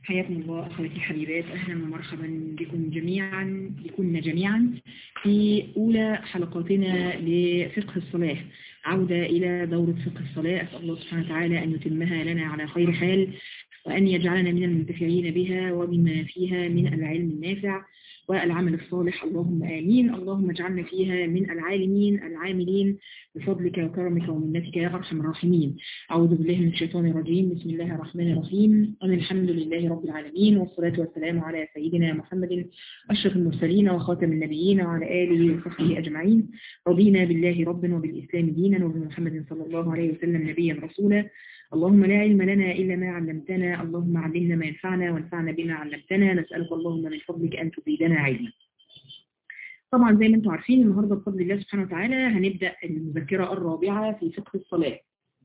حياكم الله أخواتي الحبيبات أهلا ومرحبا بكم جميعا بكم جميعا في أولى حلقاتنا لفقه الصلاة عودة إلى دورة فقه الصلاة أسأل الله سبحانه وتعالى أن يتمها لنا على خير حال وأن يجعلنا من المنتفعين بها وبما فيها من العلم النافع والعمل الصالح اللهم آمين اللهم اجعلنا فيها من العالمين العاملين بفضلك وكرمك ومنتك يا أرحم الراحمين أعوذ بالله من الشيطان الرجيم بسم الله الرحمن الرحيم أن الحمد لله رب العالمين والصلاة والسلام على سيدنا محمد أشرف المرسلين وخاتم النبيين وعلى آله وصحبه أجمعين رضينا بالله ربا وبالإسلام دينا وبمحمد صلى الله عليه وسلم نبيا رسولا اللهم لا علم لنا إلا ما علمتنا اللهم علمنا ما ينفعنا وانفعنا بما علمتنا نسألك اللهم من فضلك أن تزيدنا علما طبعا زي ما انتم عارفين النهاردة بفضل الله سبحانه وتعالى هنبدأ المذكرة الرابعة في فقه الصلاة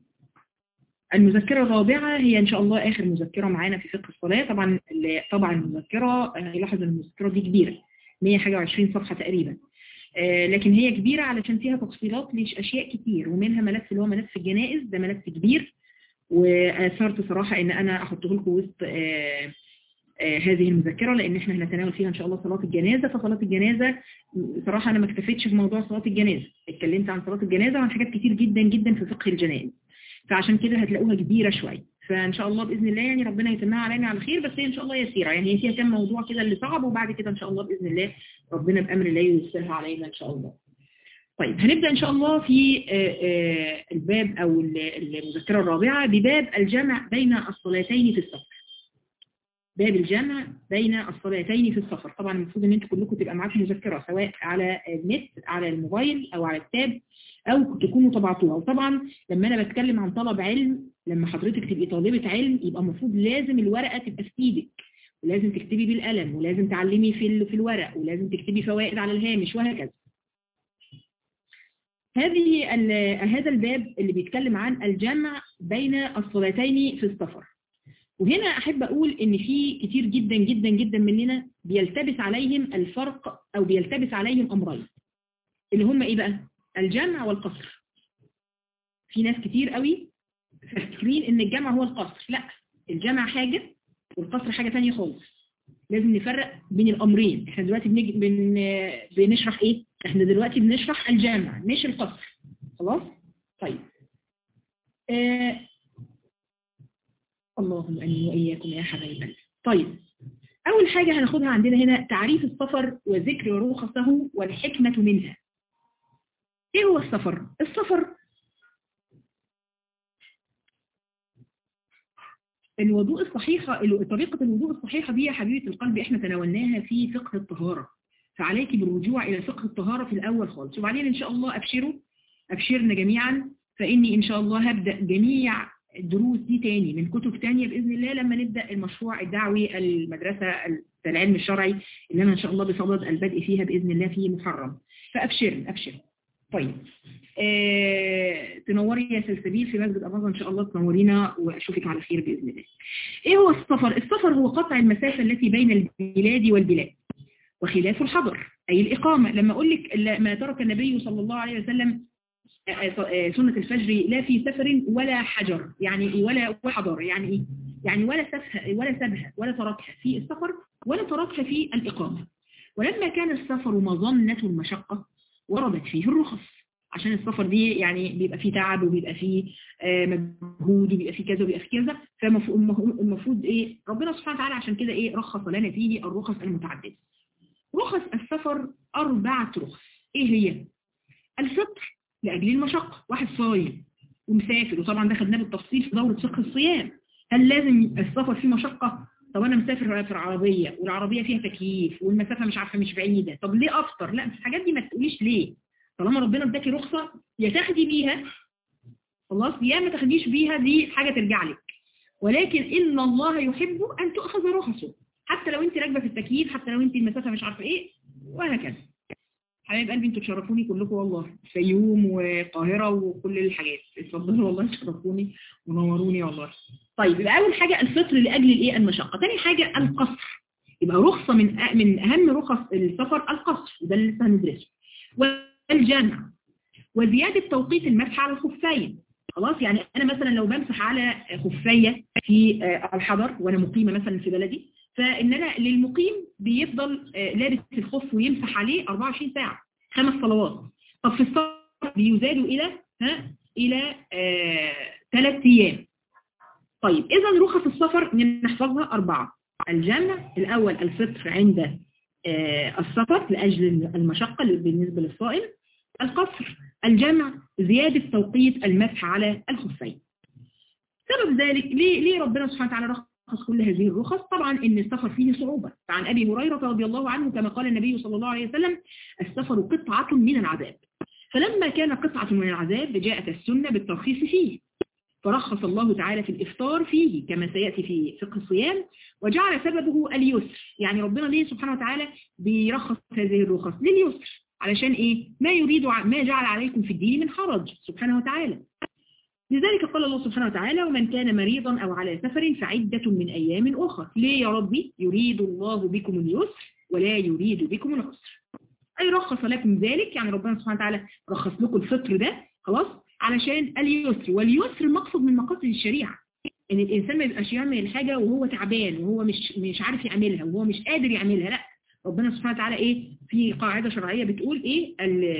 المذكرة الرابعة هي إن شاء الله آخر مذكرة معانا في فقه الصلاة طبعا طبعا المذكرة هيلاحظ أن المذكرة دي كبيرة 120 صفحة تقريبا لكن هي كبيرة علشان فيها تفصيلات لأشياء كتير ومنها ملف اللي هو ملف الجنائز ده ملف كبير وآثرت صراحة ان انا احطه لكم وسط آآ آآ هذه المذكرة لان احنا هنتناول فيها ان شاء الله صلاة الجنازة فصلاة الجنازة صراحة انا ما اكتفيتش في موضوع صلاة الجنازة اتكلمت عن صلاة الجنازة وعن حاجات كتير جدا جدا في فقه الجنائز فعشان كده هتلاقوها كبيرة شوية فان شاء الله باذن الله يعني ربنا يتمها علينا على خير بس هي ان شاء الله يسيرة يعني هي فيها كام موضوع كده اللي صعب وبعد كده ان شاء الله باذن الله ربنا بامر الله ييسرها علينا ان شاء الله طيب هنبدأ إن شاء الله في الباب أو المذكرة الرابعة بباب الجمع بين الصلاتين في السفر باب الجمع بين الصلاتين في السفر طبعا المفروض ان انتوا كلكم تبقى معاكم مذكرة سواء على النت على الموبايل او على التاب او تكونوا طبعتوها وطبعا لما انا بتكلم عن طلب علم لما حضرتك تبقي طالبة علم يبقى المفروض لازم الورقة تبقى في ايدك ولازم تكتبي بالقلم ولازم تعلمي في في الورق ولازم تكتبي فوائد على الهامش وهكذا هذه هذا الباب اللي بيتكلم عن الجمع بين الصلاتين في السفر وهنا أحب أقول إن في كتير جدا جدا جدا مننا بيلتبس عليهم الفرق أو بيلتبس عليهم أمرين اللي هم إيه بقى الجمع والقصر في ناس كتير قوي فاكرين إن الجمع هو القصر لا الجمع حاجة والقصر حاجة تانية خالص لازم نفرق بين الأمرين احنا دلوقتي بنج... بن... بنشرح إيه احنا دلوقتي بنشرح الجامع مش القصر خلاص طيب آه. اللهم أني وإياكم يا حبايب طيب أول حاجة هناخدها عندنا هنا تعريف السفر وذكر رخصه والحكمة منها إيه هو السفر؟ السفر الوضوء الصحيحة طريقة الوضوء الصحيحة دي يا حبيبة القلب احنا تناولناها في فقه الطهارة فعليك بالرجوع إلى فقه الطهارة في الأول خالص وبعدين إن شاء الله أبشروا أبشرنا جميعا فإني إن شاء الله هبدأ جميع الدروس دي تاني من كتب تانية بإذن الله لما نبدأ المشروع الدعوي المدرسة العلم الشرعي اللي أنا إن شاء الله بصدد البدء فيها بإذن الله في محرم فأبشر أبشر طيب آه، تنوري يا سلسبيل في مسجد أباظة إن شاء الله تنورينا وأشوفك على خير بإذن الله إيه هو السفر؟ السفر هو قطع المسافة التي بين البلاد والبلاد وخلاف الحضر أي الإقامة لما أقول لك ما ترك النبي صلى الله عليه وسلم سنة الفجر لا في سفر ولا حجر يعني ولا حضر يعني إيه؟ يعني ولا سفه ولا سبها ولا تركها في السفر ولا تركها في الإقامة ولما كان السفر مظنة المشقة وردت فيه الرخص عشان السفر دي يعني بيبقى فيه تعب وبيبقى فيه مجهود وبيبقى فيه كذا وبيبقى فيه كذا فالمفروض ايه ربنا سبحانه وتعالى عشان كده ايه رخص لنا فيه الرخص المتعددة رخص السفر أربعة رخص إيه هي؟ الفطر لأجل المشقة واحد صايم ومسافر وطبعا ده خدناه بالتفصيل في دورة فقه الصيام هل لازم السفر فيه مشقة؟ طب أنا مسافر في عربية والعربية فيها تكييف والمسافة مش عارفة مش بعيدة طب ليه أفطر؟ لا الحاجات دي ما تقوليش ليه طالما ربنا اداكي رخصة يا تاخدي بيها خلاص يا ما تاخديش بيها دي حاجة ترجع لك ولكن إن الله يحب أن تؤخذ رخصه حتى لو انت راكبه في التكييف حتى لو انت المسافه مش عارفه ايه وهكذا حبايب قلبي انتوا تشرفوني كلكم والله فيوم وقاهره وكل الحاجات اتفضلوا والله تشرفوني ونوروني والله طيب يبقى اول حاجه الفطر لاجل الايه المشقه ثاني حاجه القصر يبقى رخصه من من اهم رخص السفر القصر وده اللي لسه هندرسه والجمع وزياده توقيت المسح على الخفين خلاص يعني انا مثلا لو بمسح على خفية في الحضر وانا مقيمة مثلا في بلدي فان انا للمقيم بيفضل لابس الخف ويمسح عليه 24 ساعة خمس صلوات طب في السفر بيزادوا الى ها الى ثلاث ايام طيب اذا رخص السفر نحفظها اربعة الجمع الاول الفطر عند السفر لاجل المشقة بالنسبة للصائم القصر الجمع زيادة توقيت المسح على الخفين سبب ذلك ليه, ليه ربنا سبحانه وتعالى رخص كل هذه الرخص طبعا ان السفر فيه صعوبة فعن أبي هريرة رضي الله عنه كما قال النبي صلى الله عليه وسلم السفر قطعة من العذاب فلما كان قطعة من العذاب جاءت السنة بالترخيص فيه فرخص الله تعالى في الإفطار فيه كما سيأتي في فقه الصيام وجعل سببه اليسر يعني ربنا ليه سبحانه وتعالى بيرخص هذه الرخص لليسر علشان ايه ما يريد ما جعل عليكم في الدين من حرج سبحانه وتعالى لذلك قال الله سبحانه وتعالى ومن كان مريضا أو على سفر فعدة من أيام أخرى ليه يا ربي يريد الله بكم اليسر ولا يريد بكم العسر أي رخص لكم ذلك يعني ربنا سبحانه وتعالى رخص لكم الفطر ده خلاص علشان اليسر واليسر مقصد من مقاصد الشريعة ان الانسان ما يبقاش يعمل الحاجة وهو تعبان وهو مش مش عارف يعملها وهو مش قادر يعملها لا ربنا سبحانه وتعالى ايه في قاعدة شرعية بتقول ايه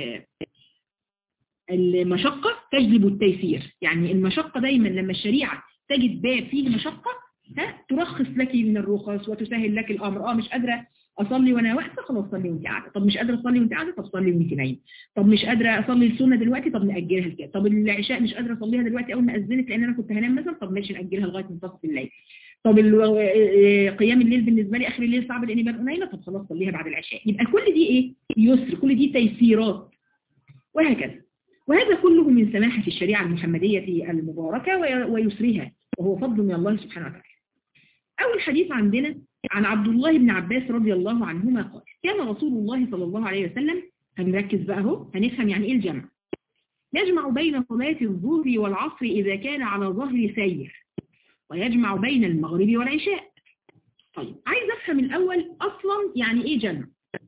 المشقة تجلب التيسير يعني المشقة دايما لما الشريعة تجد باب فيه مشقة ها ترخص لك من الرخص وتسهل لك الامر اه مش قادرة اصلي وانا واقفه خلاص صلي وانت قاعده طب مش قادره اصلي وانت قاعده طب صلي وانت نايمه طب مش قادره اصلي السنه دلوقتي طب ناجلها كده طب العشاء مش قادره اصليها دلوقتي اول ما اذنت لان انا كنت هنام مثلا طب ماشي ناجلها لغايه منتصف الليل طب قيام الليل بالنسبه لي اخر الليل صعب لاني ببقى نايمه طب خلاص صليها بعد العشاء يبقى كل دي ايه يسر كل دي تيسيرات وهكذا وهذا كله من سماحه الشريعه المحمديه المباركه ويسرها وهو فضل من الله سبحانه وتعالى اول حديث عندنا عن عبد الله بن عباس رضي الله عنهما قال كان رسول الله صلى الله عليه وسلم هنركز بقى اهو هنفهم يعني ايه الجمع يجمع بين صلاة الظهر والعصر إذا كان على ظهر سير ويجمع بين المغرب والعشاء طيب عايز أفهم الأول أصلا يعني إيه جمع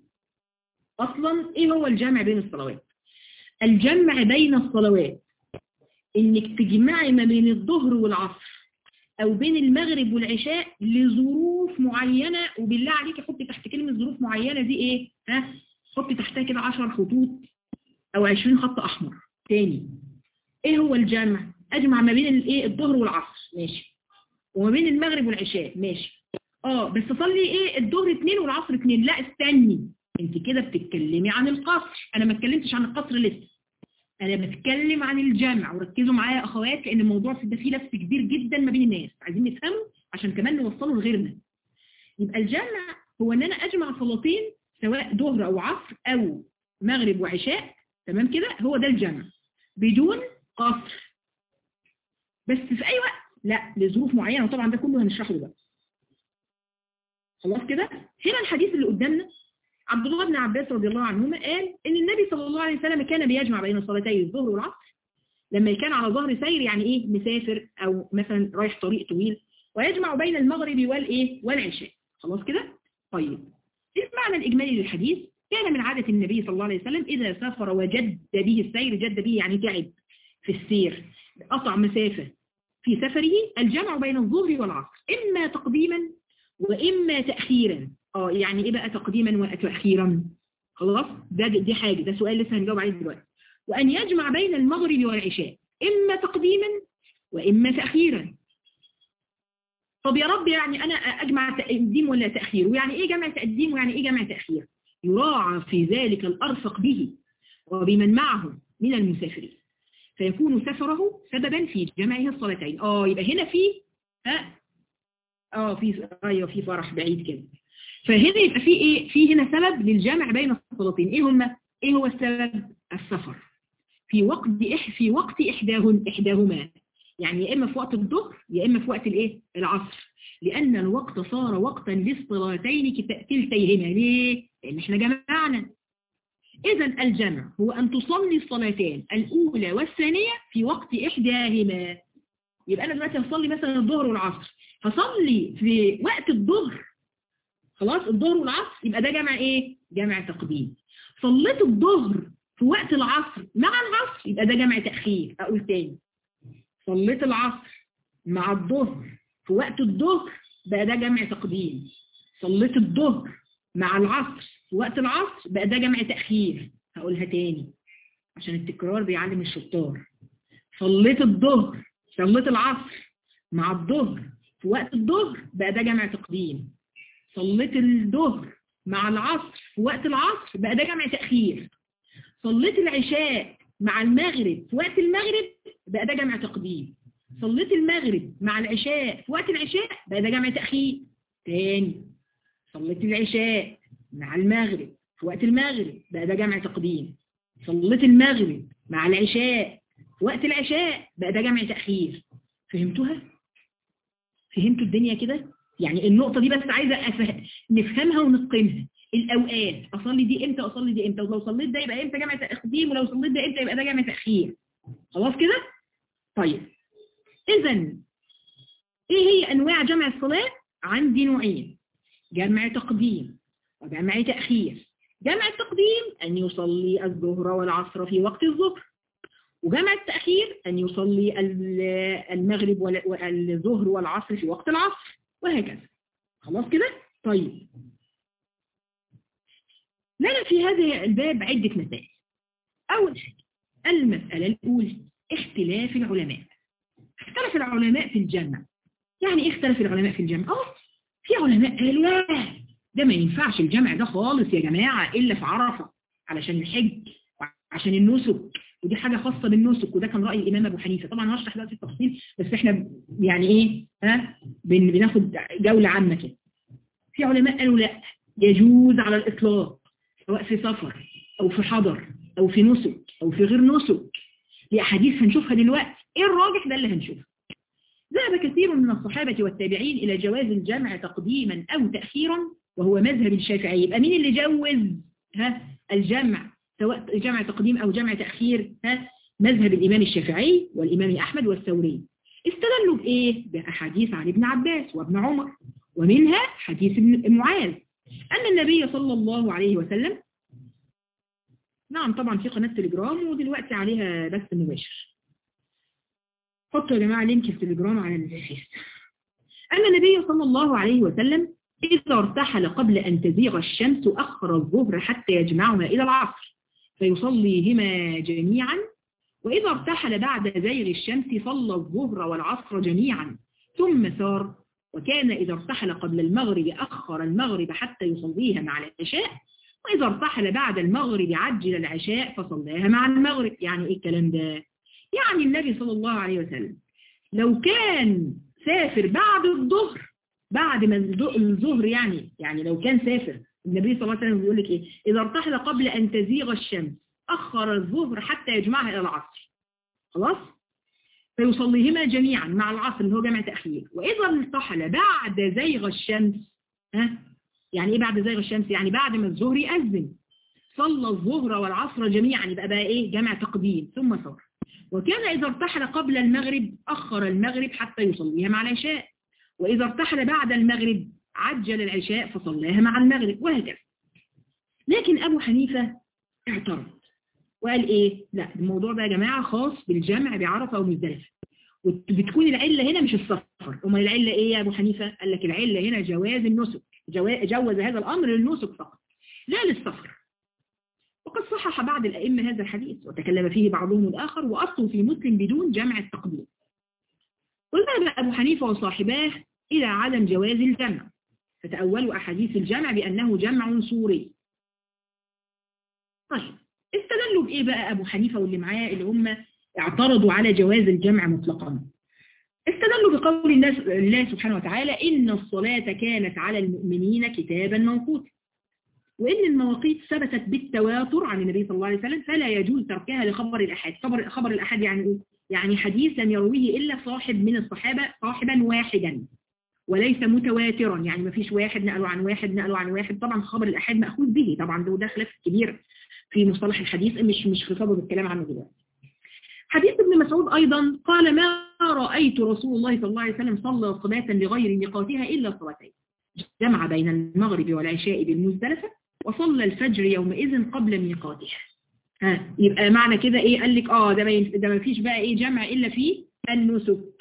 أصلا إيه هو الجمع بين الصلوات الجمع بين الصلوات إنك تجمعي ما بين الظهر والعصر او بين المغرب والعشاء لظروف معينة وبالله عليك حطي تحت كلمة ظروف معينة دي ايه ها حطي تحتها كده 10 خطوط او 20 خط احمر تاني ايه هو الجمع اجمع ما بين الايه الظهر والعصر ماشي وما بين المغرب والعشاء ماشي اه بس اصلي ايه الظهر اتنين والعصر اتنين لا استني انت كده بتتكلمي عن القصر انا ما اتكلمتش عن القصر لسه انا بتكلم عن الجمع وركزوا معايا يا اخوات لان الموضوع ده فيه لبس كبير جدا ما بين الناس عايزين نفهمه عشان كمان نوصله لغيرنا يبقى الجمع هو ان انا اجمع صلاتين سواء ظهر او عصر او مغرب وعشاء تمام كده هو ده الجمع بدون قصر بس في اي وقت لا لظروف معينه وطبعا ده كله هنشرحه دلوقتي خلاص كده هنا الحديث اللي قدامنا عبد الله بن عباس رضي الله عنهما قال ان النبي صلى الله عليه وسلم كان بيجمع بين صلاتي الظهر والعصر لما كان على ظهر سير يعني ايه مسافر او مثلا رايح طريق طويل ويجمع بين المغرب والايه والعشاء خلاص كده طيب ايه المعنى الاجمالي للحديث كان من عادة النبي صلى الله عليه وسلم اذا سافر وجد به السير جد به يعني تعب في السير قطع مسافة في سفره الجمع بين الظهر والعصر اما تقديما واما تأخيرا اه يعني ايه بقى تقديما وتأخيرا خلاص ده دي حاجة ده سؤال لسه هنجاوب عليه دلوقتي وأن يجمع بين المغرب والعشاء إما تقديما وإما تأخيرا طب يا رب يعني أنا أجمع تقديم ولا تأخير ويعني إيه جمع تقديم ويعني إيه جمع تأخير يراعى في ذلك الأرفق به وبمن معه من المسافرين فيكون سفره سببا في جمعه الصلاتين اه يبقى هنا في ها اه في ايوه في فرح بعيد كده فهنا يبقى في ايه في هنا سبب للجمع بين الصلاتين ايه هما ايه هو السبب السفر في وقت إح في وقت احداهن احداهما يعني يا اما في وقت الظهر يا اما في وقت الايه العصر لان الوقت صار وقتا للصلاتين كلتيهما ليه لان احنا جمعنا اذا الجمع هو ان تصلي الصلاتين الاولى والثانيه في وقت احداهما يبقى انا دلوقتي هصلي مثلا الظهر والعصر هصلي في وقت الظهر خلاص الظهر والعصر يبقى ده جمع ايه جمع تقديم صليت الظهر في وقت العصر مع العصر يبقى ده جمع تأخير اقول تاني صليت العصر مع الظهر في وقت الظهر بقى ده جمع تقديم صليت الظهر مع العصر في وقت العصر بقى ده جمع تأخير هقولها تاني عشان التكرار بيعلم الشطار صليت الظهر صليت العصر مع الظهر في وقت الظهر بقى ده جمع تقديم صليت الظهر مع العصر في وقت العصر بقى ده جمع تأخير صليت العشاء مع المغرب في وقت المغرب بقى ده جمع تقديم صليت المغرب مع العشاء في وقت العشاء بقى ده جمع تأخير تاني صليت العشاء مع المغرب في وقت المغرب بقى ده جمع تقديم صليت المغرب مع العشاء في وقت العشاء بقى ده جمع تأخير فهمتوها؟ فهمتوا الدنيا كده؟ يعني النقطة دي بس عايزة أفهم نفهمها ونتقنها الأوقات أصلي دي إمتى أصلي دي إمتى ولو صليت ده يبقى إمتى جمع تقديم ولو صليت ده إمتى يبقى ده جمع تأخير خلاص كده؟ طيب إذا إيه هي أنواع جمع الصلاة؟ عندي نوعين جمع تقديم وجمع تأخير جمع التقديم أن يصلي الظهر والعصر في وقت الظهر وجمع التأخير أن يصلي المغرب والظهر والعصر في وقت العصر وهكذا خلاص كده؟ طيب لنا في هذا الباب عدة مسائل أول حاجة المسألة الأولى اختلاف العلماء اختلف العلماء في الجمع يعني ايه اختلف العلماء في الجمع؟ اه في علماء قالوا لا ده ما ينفعش الجمع ده خالص يا جماعة إلا في عرفة علشان الحج وعشان النسك ودي حاجة خاصة بالنسك وده كان رأي الإمام أبو حنيفة طبعا هشرح دلوقتي التفصيل بس احنا يعني ايه ها بناخد جولة عامة كده في علماء قالوا لا يجوز على الإطلاق سواء في سفر أو في حضر أو في نسك أو في غير نسك دي أحاديث هنشوفها دلوقتي إيه الراجح ده اللي هنشوفه ذهب كثير من الصحابة والتابعين إلى جواز الجمع تقديما أو تأخيرا وهو مذهب الشافعي يبقى مين اللي جوز ها الجمع سواء جمع تقديم أو جمع تأخير ها مذهب الإمام الشافعي والإمام أحمد والثوري استدلوا بإيه؟ بأحاديث عن ابن عباس وابن عمر ومنها حديث ابن معاذ أن النبي صلى الله عليه وسلم نعم طبعا في قناة تليجرام ودلوقتي عليها بث مباشر حطوا يا جماعة لينك التليجرام على الفيس أن النبي صلى الله عليه وسلم إذا ارتحل قبل أن تزيغ الشمس أخر الظهر حتى يجمعها إلى العصر فيصليهما جميعا وإذا ارتحل بعد زيغ الشمس صلى الظهر والعصر جميعا ثم سار وكان إذا ارتحل قبل المغرب أخر المغرب حتى يصليها مع العشاء وإذا ارتحل بعد المغرب عجل العشاء فصلاها مع المغرب يعني إيه الكلام ده؟ يعني النبي صلى الله عليه وسلم لو كان سافر بعد الظهر بعد ما الظهر يعني يعني لو كان سافر النبي صلى الله عليه وسلم بيقول لك ايه اذا ارتحل قبل ان تزيغ الشمس اخر الظهر حتى يجمعها الى العصر خلاص فيصليهما جميعا مع العصر اللي هو جمع تاخير واذا ارتحل بعد زيغ الشمس ها يعني ايه بعد زيغ الشمس يعني بعد ما الظهر يأذن صلى الظهر والعصر جميعا يبقى بقى ايه جمع تقديم ثم صار وكان إذا ارتحل قبل المغرب أخر المغرب حتى يصليها مع العشاء وإذا ارتحل بعد المغرب عجل العشاء فصلاها مع المغرب وهكذا لكن أبو حنيفة اعترض وقال إيه لا الموضوع ده يا جماعة خاص بالجمع بعرفة ومزدلفة وبتكون العلة هنا مش السفر أما العلة إيه يا أبو حنيفة قال لك العلة هنا جواز النسك جوز هذا الأمر للنسك فقط لا للسفر وقد صحح بعض الأئمة هذا الحديث وتكلم فيه بعضهم الآخر وأصله في مسلم بدون جمع التقديم وذهب أبو حنيفة وصاحباه إلى عدم جواز الجمع فتأولوا أحاديث الجمع بأنه جمع صوري طيب استدلوا بإيه بقى أبو حنيفة واللي معاه اللي هم اعترضوا على جواز الجمع مطلقا استدلوا بقول الناس الله سبحانه وتعالى إن الصلاة كانت على المؤمنين كتابا موقوتا وإن المواقيت ثبتت بالتواتر عن النبي صلى الله عليه وسلم فلا يجوز تركها لخبر الأحد خبر, خبر الأحد يعني إيه؟ يعني حديث لم يرويه إلا صاحب من الصحابة صاحبا واحدا وليس متواترا يعني ما فيش واحد نقلوا عن واحد نقلوا عن واحد طبعا خبر الأحد مأخوذ به طبعا ده خلاف كبير في مصطلح الحديث مش مش في صدد الكلام عنه دلوقتي حديث ابن مسعود أيضا قال ما رأيت رسول الله صلى الله عليه وسلم صلى صلاة لغير ميقاتها إلا صلاتين جمع بين المغرب والعشاء بالمزدلفة وصلى الفجر يومئذ قبل ميقاتها ها يبقى معنى كده ايه قال لك اه ده ما ده ما فيش بقى ايه جمع الا في النسك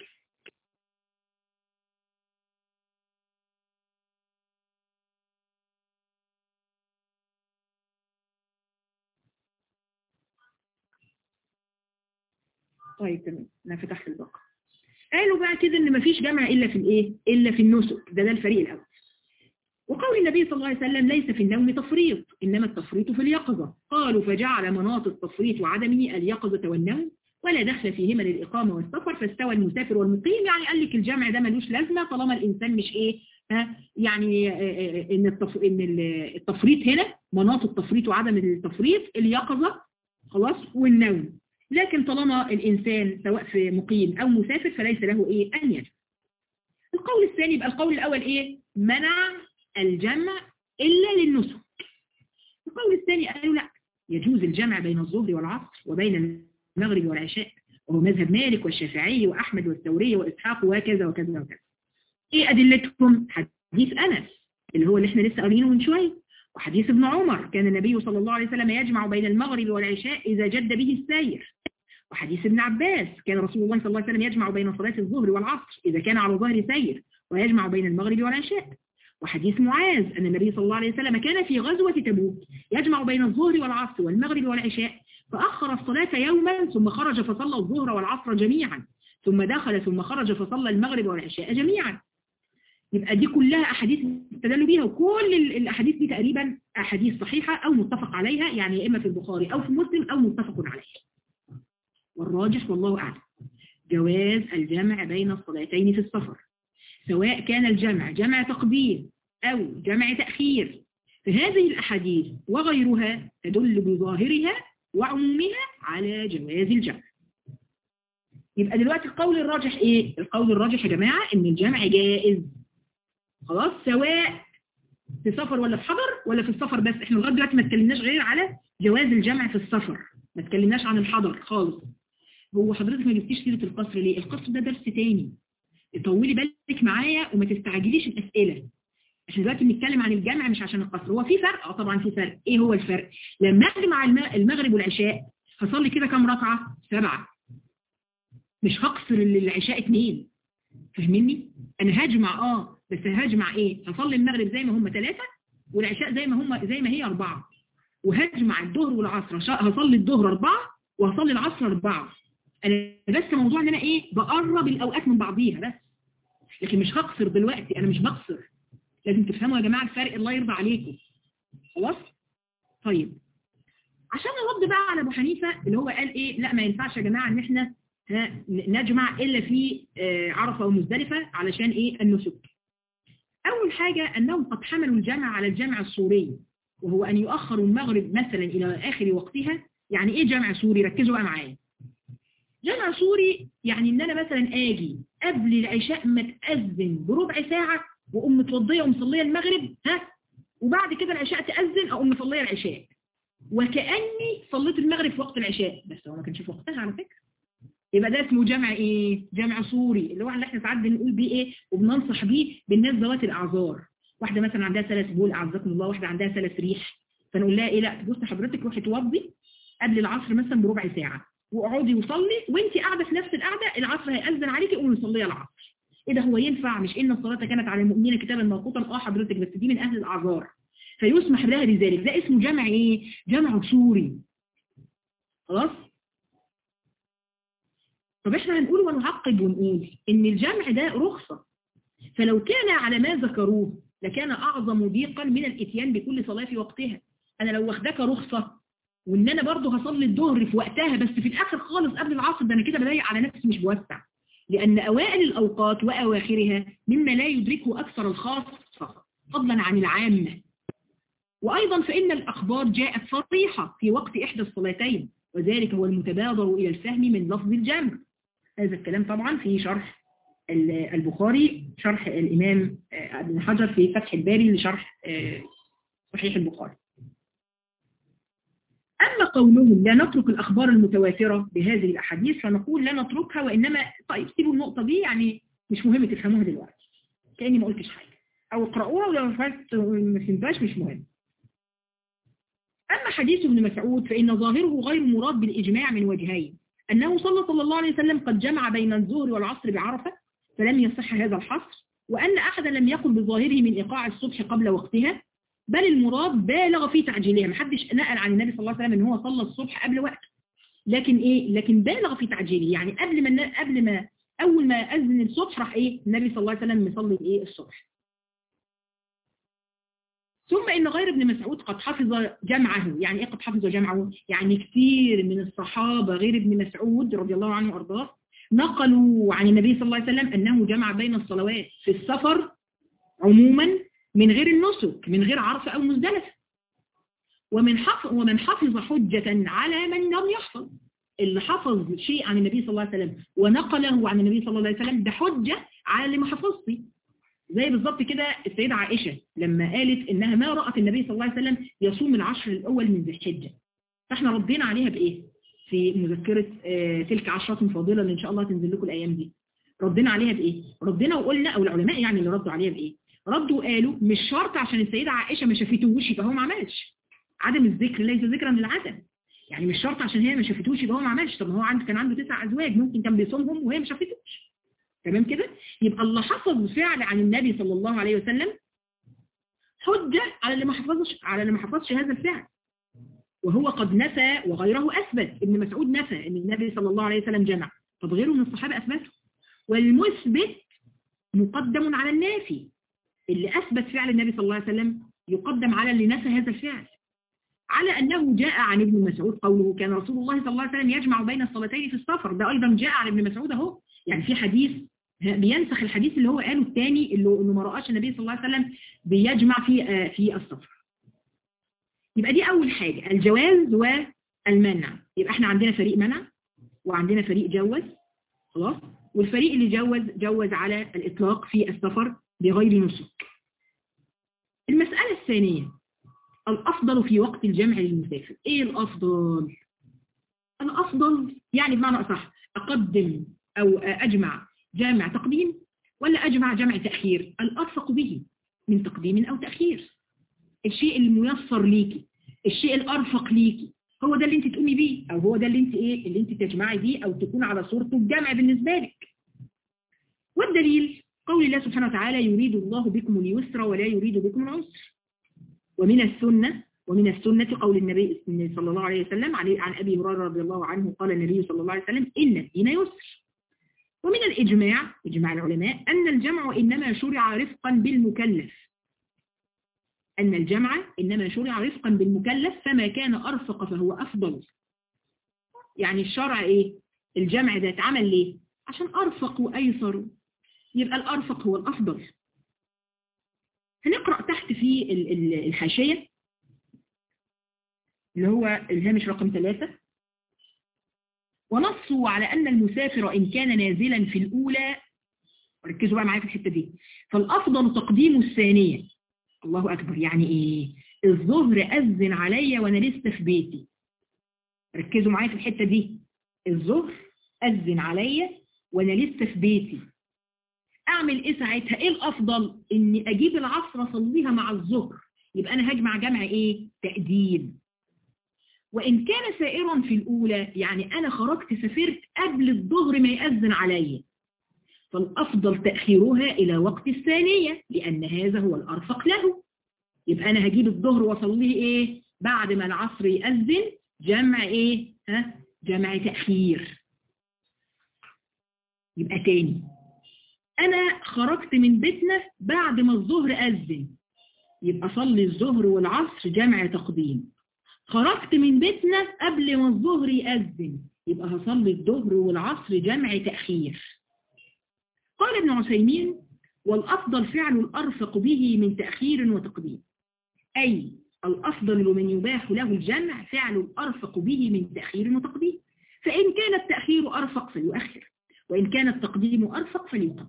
طيب تمام انا فتحت البقرة قالوا بقى كده ان مفيش جمع الا في الايه الا في النسك ده ده الفريق الاول وقول النبي صلى الله عليه وسلم ليس في النوم تفريط انما التفريط في اليقظة قالوا فجعل مناط التفريط وعدمه اليقظة والنوم ولا دخل فيهما للإقامة والسفر فاستوى المسافر والمقيم يعني قال لك الجمع ده ملوش لازمة طالما الإنسان مش إيه ها يعني إن التف... إن التفريط هنا مناط التفريط وعدم التفريط اليقظة خلاص والنوم لكن طالما الإنسان سواء في مقيم أو مسافر فليس له إيه أن يجمع القول الثاني يبقى القول الأول إيه منع الجمع إلا للنسك القول الثاني قالوا لا يجوز الجمع بين الظهر والعصر وبين المغرب والعشاء وهو مذهب مالك والشافعي وأحمد والثوري وإسحاق وكذا وكذا وكذا إيه أدلتهم حديث أنس اللي هو اللي احنا لسه قارينه من شوية وحديث ابن عمر كان النبي صلى الله عليه وسلم يجمع بين المغرب والعشاء إذا جد به السير وحديث ابن عباس كان رسول الله صلى الله عليه وسلم يجمع بين صلاة الظهر والعصر إذا كان على ظهر سير ويجمع بين المغرب والعشاء وحديث معاذ أن النبي صلى الله عليه وسلم كان في غزوة تبوك يجمع بين الظهر والعصر والمغرب والعشاء فأخر الصلاة يوما ثم خرج فصلى الظهر والعصر جميعا ثم دخل ثم خرج فصلى المغرب والعشاء جميعا يبقى دي كلها أحاديث استدلوا بيها وكل الأحاديث دي تقريبا أحاديث صحيحة أو متفق عليها يعني يا إما في البخاري أو في مسلم أو متفق عليه والراجح والله أعلم جواز الجمع بين الصلاتين في السفر سواء كان الجمع جمع تقديم أو جمع تأخير فهذه الأحاديث وغيرها تدل بظاهرها وعمومها على جواز الجمع يبقى دلوقتي القول الراجح ايه القول الراجح يا جماعة ان الجمع جائز خلاص سواء في سفر ولا في حضر ولا في السفر بس احنا لغايه دلوقتي ما اتكلمناش غير على جواز الجمع في السفر ما اتكلمناش عن الحضر خالص هو حضرتك ما جبتيش سيره القصر ليه القصر ده درس تاني طولي بالك معايا وما تستعجليش الاسئله احنا دلوقتي بنتكلم عن الجمع مش عشان القصر هو في فرق اه طبعا في فرق ايه هو الفرق لما اجمع المغرب والعشاء هصلي كده كام ركعه سبعه مش هقصر العشاء اثنين فاهميني انا هجمع اه بس هجمع ايه هصلي المغرب زي ما هم ثلاثه والعشاء زي ما هم زي ما هي اربعه وهجمع الظهر والعصر هصلي الظهر اربعه وهصلي العصر اربعه انا بس موضوع ان انا ايه بقرب الاوقات من بعضيها بس لكن مش هقصر دلوقتي انا مش بقصر لازم تفهموا يا جماعة الفرق الله يرضى عليكم خلاص طيب عشان نرد بقى على ابو حنيفة اللي هو قال ايه لا ما ينفعش يا جماعة ان احنا نجمع الا في عرفة ومزدلفة علشان ايه النسك اول حاجة انهم قد حملوا الجمع على الجمع الصوري وهو ان يؤخر المغرب مثلا الى اخر وقتها يعني ايه جمع سوري ركزوا بقى معايا جمع سوري يعني ان انا مثلا اجي قبل العشاء ما تأذن بربع ساعة واقوم متوضيه ومصليه المغرب ها وبعد كده العشاء تأذن اقوم مصليه العشاء وكأني صليت المغرب في وقت العشاء بس هو ما كانش في وقتها على فكرة يبقى ده اسمه جمع ايه جمع صوري اللي هو اللي احنا ساعات بنقول بيه ايه وبننصح بيه بالناس ذوات الاعذار واحده مثلا عندها سلس بول اعزكم الله واحده عندها سلس ريح فنقول لها ايه لا بصي حضرتك روحي توضي قبل العصر مثلا بربع ساعه واقعدي وصلي وانت قاعده في نفس القعده العصر هيأذن عليكي قومي صليه العصر ايه ده هو ينفع مش ان الصلاه كانت على المؤمنين كتابا موقوتا اه حضرتك بس دي من اهل الاعذار فيسمح لها بذلك ده اسمه جمع ايه جمع صوري خلاص طب احنا هنقول ونعقب ونقول ان الجمع ده رخصة فلو كان على ما ذكروه لكان اعظم ضيقا من الاتيان بكل صلاة في وقتها انا لو واخداك رخصة وان انا برضه هصلي الظهر في وقتها بس في الاخر خالص قبل العصر ده انا كده بضيق على نفسي مش بوسع لان اوائل الاوقات واواخرها مما لا يدركه اكثر الخاصة فضلا عن العامة وايضا فان الاخبار جاءت صريحة في وقت احدى الصلاتين وذلك هو المتبادر الى الفهم من لفظ الجمع هذا الكلام طبعا في شرح البخاري شرح الإمام ابن حجر في فتح الباري لشرح صحيح البخاري أما قولهم لا نترك الأخبار المتواترة بهذه الأحاديث فنقول لا نتركها وإنما طيب سيبوا النقطة دي يعني مش مهم تفهموها دلوقتي كأني ما قلتش حاجة أو اقرأوها ولو ما فهمتهاش مش مهم أما حديث ابن مسعود فإن ظاهره غير مراد بالإجماع من وجهين أنه صلى صلى الله عليه وسلم قد جمع بين الظهر والعصر بعرفة فلم يصح هذا الحصر وأن أحدا لم يقل بظاهره من إيقاع الصبح قبل وقتها بل المراد بالغ في تعجيلها محدش نقل عن النبي صلى الله عليه وسلم ان هو صلى الصبح قبل وقته لكن ايه لكن بالغ في تعجيله يعني قبل ما قبل ما اول ما اذن الصبح راح ايه النبي صلى الله عليه وسلم مصلي ايه الصبح ثم ان غير ابن مسعود قد حفظ جمعه يعني ايه قد حفظ جمعه يعني كثير من الصحابة غير ابن مسعود رضي الله عنه وارضاه نقلوا عن النبي صلى الله عليه وسلم انه جمع بين الصلوات في السفر عموما من غير النسك من غير عرفة او مزدلفة ومن حفظ ومن حفظ حجة على من لم يحفظ اللي حفظ شيء عن النبي صلى الله عليه وسلم ونقله عن النبي صلى الله عليه وسلم ده حجة على اللي ما حفظش زي بالظبط كده السيدة عائشة لما قالت انها ما رأت النبي صلى الله عليه وسلم يصوم العشر الاول من ذي الحجة فاحنا ردينا عليها بايه في مذكرة آه تلك عشرات فاضلة اللي ان شاء الله تنزل لكم الايام دي ردينا عليها بايه ردينا وقلنا او العلماء يعني اللي ردوا عليها بايه ردوا قالوا مش شرط عشان السيدة عائشة ما شافتوش يبقى هو ما عملش عدم الذكر ليس ذكرا للعدم يعني مش شرط عشان هي ما شافتوش يبقى هو ما عملش طب ما هو عنده كان عنده تسع ازواج ممكن كان بيصومهم وهي ما شافتوش تمام كده يبقى اللي حفظ فعل عن النبي صلى الله عليه وسلم حجة على اللي ما حفظش على اللي ما حفظش هذا الفعل وهو قد نفى وغيره أثبت ابن مسعود نفى ان النبي صلى الله عليه وسلم جمع طب غيره من الصحابة أثبته والمثبت مقدم على النافي اللي أثبت فعل النبي صلى الله عليه وسلم يقدم على اللي نفى هذا الفعل على أنه جاء عن ابن مسعود قوله كان رسول الله صلى الله عليه وسلم يجمع بين الصلاتين في السفر ده أيضا جاء عن ابن مسعود اهو يعني في حديث بينسخ الحديث اللي هو قاله الثاني اللي انه ما رآش النبي صلى الله عليه وسلم بيجمع في في السفر يبقى دي أول حاجة الجواز والمنع يبقى احنا عندنا فريق منع وعندنا فريق جوز خلاص والفريق اللي جوز جوز على الإطلاق في السفر بغير نسك المسألة الثانية الأفضل في وقت الجمع للمسافر إيه الأفضل؟ الأفضل يعني بمعنى أصح أقدم أو أجمع جامع تقديم ولا أجمع جمع تأخير الأرفق به من تقديم أو تأخير الشيء الميسر ليكي الشيء الأرفق ليكي هو ده اللي انت تقومي بيه او هو ده اللي انت ايه اللي انت تجمعي بيه او تكون على صورته الجمع بالنسبة لك والدليل قول الله سبحانه وتعالى يريد الله بكم اليسر ولا يريد بكم العسر ومن السنة ومن السنة قول النبي صلى الله عليه وسلم عن أبي هريرة رضي الله عنه قال النبي صلى الله عليه وسلم إن الدين يسر ومن الإجماع إجماع العلماء أن الجمع إنما شرع رفقا بالمكلف أن الجمع إنما شرع رفقا بالمكلف فما كان أرفق فهو أفضل يعني الشرع إيه الجمع ده اتعمل ليه عشان أرفق وأيسر يبقى الأرفق هو الأفضل هنقرأ تحت في الحاشية اللي هو الهامش رقم ثلاثة ونصوا على أن المسافر إن كان نازلا في الأولى ركزوا بقى معايا في الحتة دي فالأفضل تقديم الثانية الله أكبر يعني إيه الظهر أذن عليا وأنا لسه في بيتي ركزوا معايا في الحتة دي الظهر أذن عليا وأنا لسه في بيتي اعمل ايه ساعتها ايه الافضل اني اجيب العصر اصليها مع الظهر يبقى انا هجمع جمع ايه تقديم وان كان سائرا في الاولى يعني انا خرجت سافرت قبل الظهر ما يأذن عليا فالافضل تأخيرها الى وقت الثانية لان هذا هو الارفق له يبقى انا هجيب الظهر واصليه ايه بعد ما العصر يأذن جمع ايه ها جمع تأخير يبقى تاني أنا خرجت من بيتنا بعد ما الظهر أذن يبقى صلي الظهر والعصر جمع تقديم خرجت من بيتنا قبل ما الظهر يأذن يبقى هصلي الظهر والعصر جمع تأخير قال ابن عثيمين والأفضل فعل الأرفق به من تأخير وتقديم أي الأفضل لمن يباح له الجمع فعل الأرفق به من تأخير وتقديم فإن كان التأخير أرفق فليؤخر وإن كان التقديم أرفق فليقدم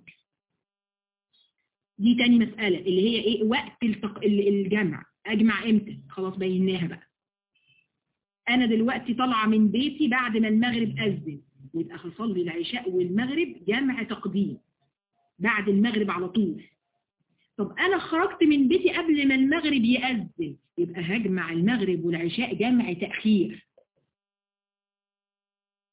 دي تاني مسألة اللي هي إيه وقت التق... الجمع أجمع إمتى خلاص بيناها بقى أنا دلوقتي طالعة من بيتي بعد ما المغرب أذن يبقى هصلي العشاء والمغرب جمع تقديم بعد المغرب على طول طب أنا خرجت من بيتي قبل ما المغرب يأذن يبقى هجمع المغرب والعشاء جمع تأخير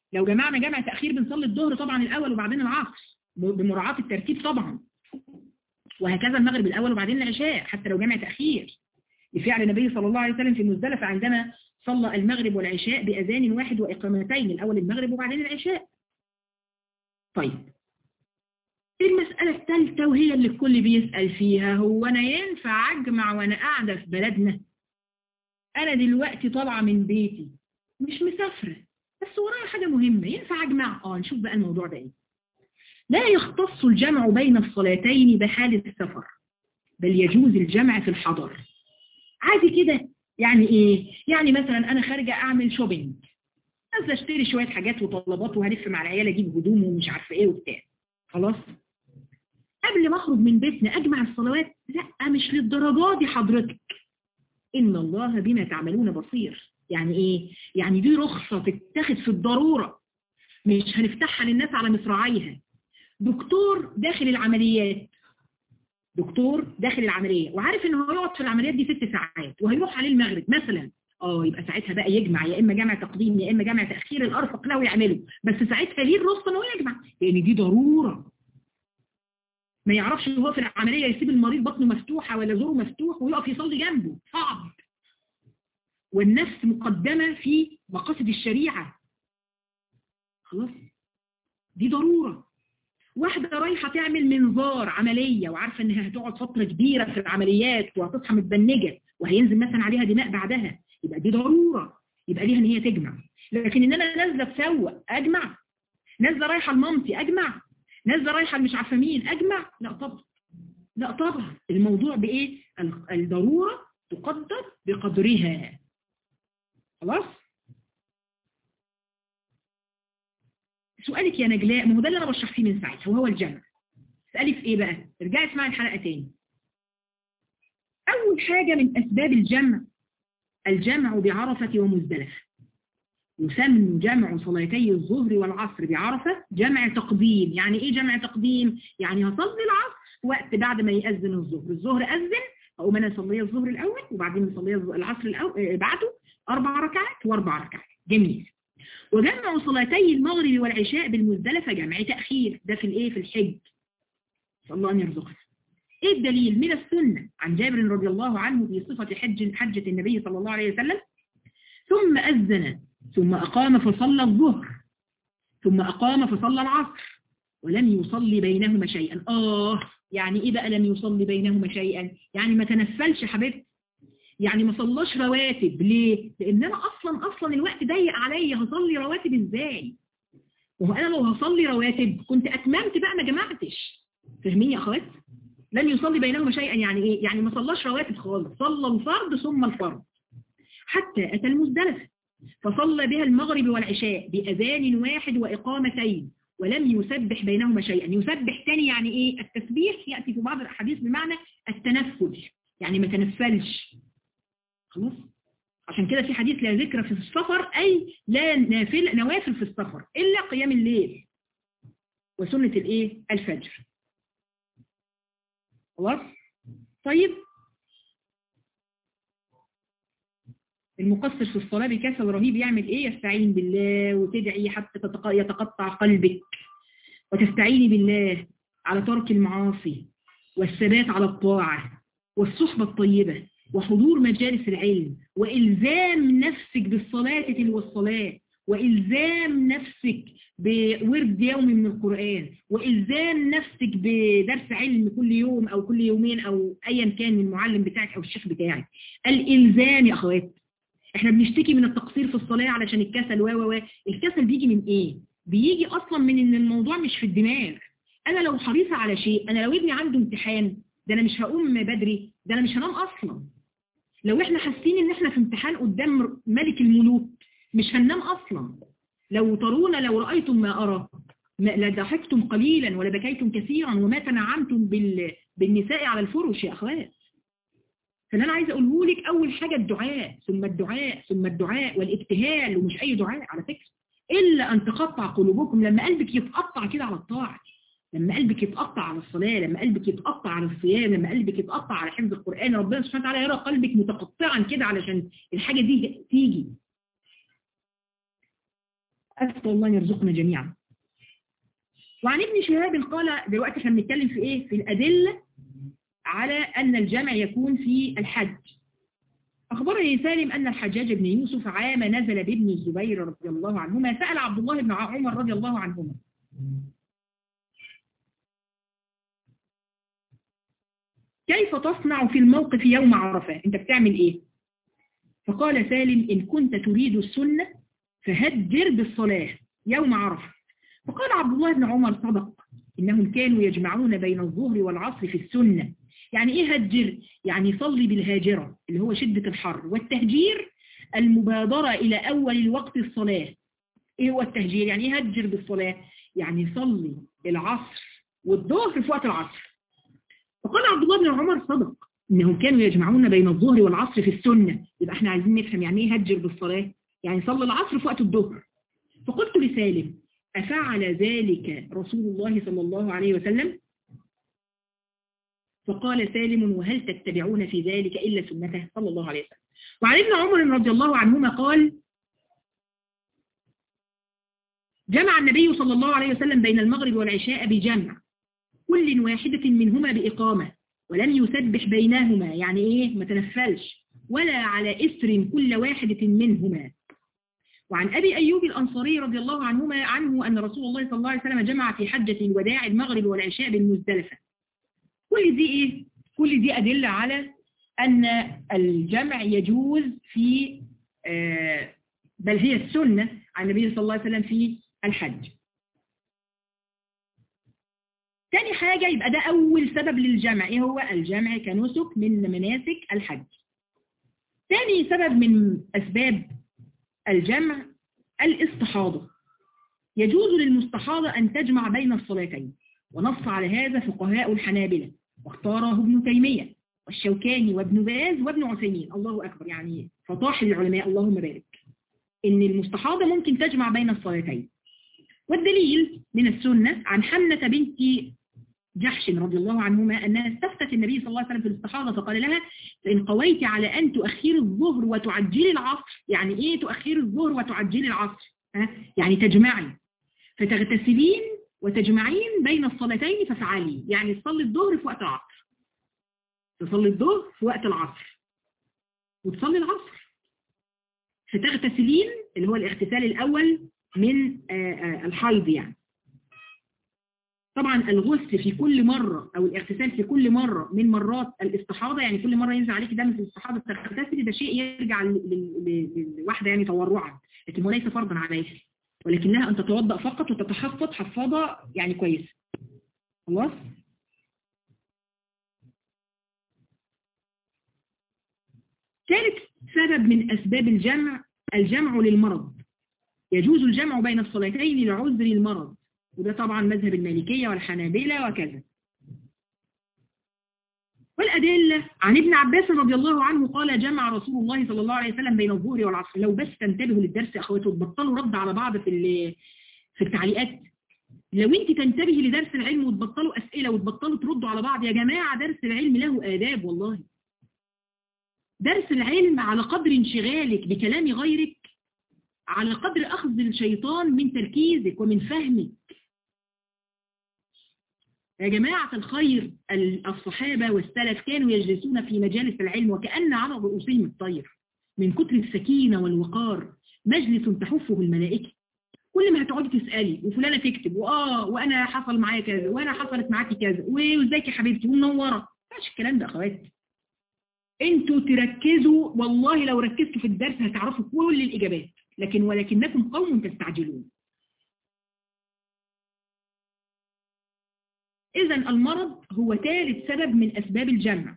لو جمعنا جمع تأخير بنصلي الظهر طبعا الأول وبعدين العصر بمراعاة الترتيب طبعا وهكذا المغرب الأول وبعدين العشاء حتى لو جمع تأخير لفعل النبي صلى الله عليه وسلم في مزدلفة عندما صلى المغرب والعشاء بأذان واحد وإقامتين الأول المغرب وبعدين العشاء طيب المسألة الثالثة وهي اللي الكل بيسأل فيها هو أنا ينفع أجمع وأنا قاعدة في بلدنا أنا دلوقتي طالعة من بيتي مش مسافرة بس ورايا حاجة مهمة ينفع أجمع آه نشوف بقى الموضوع ده إيه لا يختص الجمع بين الصلاتين بحالة السفر بل يجوز الجمع في الحضر عادي كده يعني ايه يعني مثلا انا خارجه اعمل شوبينج نازله اشتري شويه حاجات وطلبات وهلف مع العيال اجيب هدوم ومش عارفه ايه وبتاع خلاص قبل ما اخرج من بيتنا اجمع الصلوات لا مش للدرجه دي حضرتك ان الله بما تعملون بصير يعني ايه يعني دي رخصه تتاخد في الضروره مش هنفتحها للناس على مصراعيها دكتور داخل العمليات دكتور داخل العملية وعارف ان هو يقعد في العمليات دي ست ساعات وهيروح عليه المغرب مثلا اه يبقى ساعتها بقى يجمع يا اما جمع تقديم يا اما جمع تاخير الارفق له يعمله بس ساعتها ليه الرخصه ان هو يجمع لان دي ضروره ما يعرفش هو في العمليه يسيب المريض بطنه مفتوحه ولا زوره مفتوح ويقف يصلي جنبه صعب والنفس مقدمه في مقاصد الشريعه خلاص دي ضروره واحدة رايحة تعمل منظار عملية وعارفة انها هتقعد فترة كبيرة في العمليات وهتصحى متبنجة وهينزل مثلا عليها دماء بعدها يبقى دي ضرورة يبقى ليها ان هي تجمع لكن ان انا نازلة بسوق اجمع نازلة رايحة لمامتي اجمع نازلة رايحة مش عارفة مين اجمع لا طبعا لا طبعا الموضوع بايه الضرورة تقدر بقدرها خلاص سؤالك يا نجلاء ما هو ده اللي انا بشرح فيه من ساعتها وهو الجمع اسالي في ايه بقى ارجعي اسمعي الحلقه تاني اول حاجه من اسباب الجمع الجمع بعرفه ومزدلفه يسمى جمع صلاتي الظهر والعصر بعرفه جمع تقديم يعني ايه جمع تقديم يعني هصلي العصر وقت بعد ما يأذن الظهر الظهر أذن أقوم أنا أصلي الظهر الأول وبعدين أصلي العصر الأول بعده أربع ركعات وأربع ركعات جميل وجمع صلاتي المغرب والعشاء بالمزدلفة جمع تأخير ده في الايه في الحج صلى الله أن يرزقنا ايه الدليل من السنة عن جابر رضي الله عنه في صفة حج حجة النبي صلى الله عليه وسلم ثم أذن ثم أقام فصلى الظهر ثم أقام فصلى العصر ولم يصلي بينهما شيئا آه يعني إيه بقى لم يصلي بينهما شيئا يعني ما تنفلش حبيبتي يعني ما صلاش رواتب ليه لان انا اصلا اصلا الوقت ضيق عليا هصلي رواتب ازاي وهو انا لو هصلي رواتب كنت اتممت بقى ما جمعتش فاهمين يا اخوات لم يصلي بينهما شيئا يعني ايه يعني ما صلاش رواتب خالص صلى الفرض ثم الفرض حتى اتى المزدلفه فصلى بها المغرب والعشاء باذان واحد واقامتين ولم يسبح بينهما شيئا يسبح تاني يعني ايه التسبيح ياتي في بعض الاحاديث بمعنى التنفل يعني ما تنفلش خلاص عشان كده في حديث لا ذكر في السفر أي لا نافل نوافل في السفر إلا قيام الليل وسنة الإيه الفجر خلاص طيب المقصر في الصلاة بكسل رهيب يعمل إيه يستعين بالله وتدعي حتى يتقطع قلبك وتستعيني بالله على ترك المعاصي والثبات على الطاعة والصحبة الطيبة وحضور مجالس العلم وإلزام نفسك بالصلاة تلو الصلاة وإلزام نفسك بورد يومي من القرآن وإلزام نفسك بدرس علم كل يوم أو كل يومين أو أيا كان المعلم بتاعك أو الشيخ بتاعك الإلزام يا أخوات احنا بنشتكي من التقصير في الصلاة علشان الكسل و و الكسل بيجي من ايه بيجي اصلا من ان الموضوع مش في الدماغ انا لو حريصة على شيء انا لو ابني عنده امتحان ده انا مش هقوم بدري ده انا مش هنام اصلا لو احنا حاسين ان احنا في امتحان قدام ملك الملوك مش هننام اصلا لو ترون لو رأيتم ما أرى لضحكتم قليلا ولبكيتم كثيرا وما تنعمتم بال... بالنساء على الفرش يا أخوات فاللي أنا عايزة أقوله لك أول حاجة الدعاء ثم الدعاء ثم الدعاء والابتهال ومش أي دعاء على فكرة إلا أن تقطع قلوبكم لما قلبك يتقطع كده على الطاعة لما قلبك يتقطع على الصلاة لما قلبك يتقطع على الصيام لما قلبك يتقطع على حفظ القرآن ربنا سبحانه وتعالى يرى قلبك متقطعا كده علشان الحاجة دي تيجي أسأل الله أن يرزقنا جميعا وعن ابن شهاب قال دلوقتي احنا بنتكلم في ايه في الأدلة على أن الجمع يكون في الحج أخبرني سالم أن الحجاج بن يوسف عام نزل بابن الزبير رضي الله عنهما سأل عبد الله بن عمر رضي الله عنهما كيف تصنع في الموقف يوم عرفة انت بتعمل ايه فقال سالم إن كنت تريد السنة فهجر بالصلاة يوم عرفة فقال عبد الله بن عمر صدق إنهم كانوا يجمعون بين الظهر والعصر في السنة يعني إيه هجر؟ يعني صلي بالهاجرة اللي هو شدة الحر والتهجير المبادرة إلى أول الوقت الصلاة إيه هو التهجير؟ يعني إيه هجر بالصلاة؟ يعني صلي العصر والظهر في وقت العصر فقال عبد الله بن عمر صدق إنهم كانوا يجمعون بين الظهر والعصر في السنة يبقى احنا عايزين نفهم يعني إيه هجر بالصلاة؟ يعني صلي العصر في وقت الظهر فقلت لسالم أفعل ذلك رسول الله صلى الله عليه وسلم فقال سالم وهل تتبعون في ذلك إلا سنته صلى الله عليه وسلم وعن ابن عمر رضي الله عنهما قال جمع النبي صلى الله عليه وسلم بين المغرب والعشاء بجمع كل واحدة منهما بإقامة ولم يسبح بينهما يعني إيه ما تنفلش ولا على إسر كل واحدة منهما وعن أبي أيوب الأنصاري رضي الله عنهما عنه أن رسول الله صلى الله عليه وسلم جمع في حجة الوداع المغرب والعشاء بالمزدلفة كل دي إيه؟ كل دي أدلة على أن الجمع يجوز في آه بل هي السنة عن النبي صلى الله عليه وسلم في الحج تاني حاجة يبقى ده أول سبب للجمع إيه هو الجمع كنسك من مناسك الحج تاني سبب من أسباب الجمع الاستحاضة يجوز للمستحاضة أن تجمع بين الصلاتين ونص على هذا فقهاء الحنابلة واختاره ابن تيمية والشوكاني وابن باز وابن عثيمين الله أكبر يعني فطاح العلماء اللهم بارك إن المستحاضة ممكن تجمع بين الصلاتين والدليل من السنة عن حمنة بنت جحش رضي الله عنهما أنها استفتت النبي صلى الله عليه وسلم في الاستحاضة فقال لها فإن قويت على أن تؤخر الظهر وتعجلي العصر يعني إيه تؤخر الظهر وتعجلي العصر ها؟ يعني تجمعي فتغتسلين وتجمعين بين الصلاتين فافعلي يعني تصلي الظهر في وقت العصر تصلي الظهر في وقت العصر وتصلي العصر فتغتسلين اللي هو الاغتسال الأول من الحيض يعني طبعا الغسل في كل مرة او الاغتسال في كل مرة من مرات الاستحاضة يعني كل مرة ينزل عليك دم في الاستحاضة تغتسلي ده شيء يرجع للواحدة يعني تورعا لكن هو ليس فرضا عليها ولكنها ان تتوضأ فقط وتتحفظ حفاظة يعني كويسة خلاص ثالث سبب من اسباب الجمع الجمع للمرض يجوز الجمع بين الصلاتين لعذر المرض وده طبعا مذهب المالكية والحنابلة وكذا والأدلة عن ابن عباس رضي الله عنه قال جمع رسول الله صلى الله عليه وسلم بين الظهر والعصر لو بس تنتبهوا للدرس يا أخواتي وتبطلوا رد على بعض في في التعليقات لو انت تنتبهي لدرس العلم وتبطلوا أسئلة وتبطلوا تردوا على بعض يا جماعة درس العلم له آداب والله درس العلم على قدر انشغالك بكلام غيرك على قدر أخذ الشيطان من تركيزك ومن فهمك يا جماعة الخير الصحابة والسلف كانوا يجلسون في مجالس العلم وكأن على رؤوسهم الطير من كتر السكينة والوقار مجلس تحفه الملائكة كل ما هتقعدي تسألي وفلانة تكتب وآه وأنا حصل معايا كذا وأنا حصلت معاكي كذا وإزيك يا حبيبتي ومنورة مش الكلام ده أخوات انتوا تركزوا والله لو ركزتوا في الدرس هتعرفوا كل الإجابات لكن ولكنكم قوم تستعجلون إذا المرض هو ثالث سبب من أسباب الجمع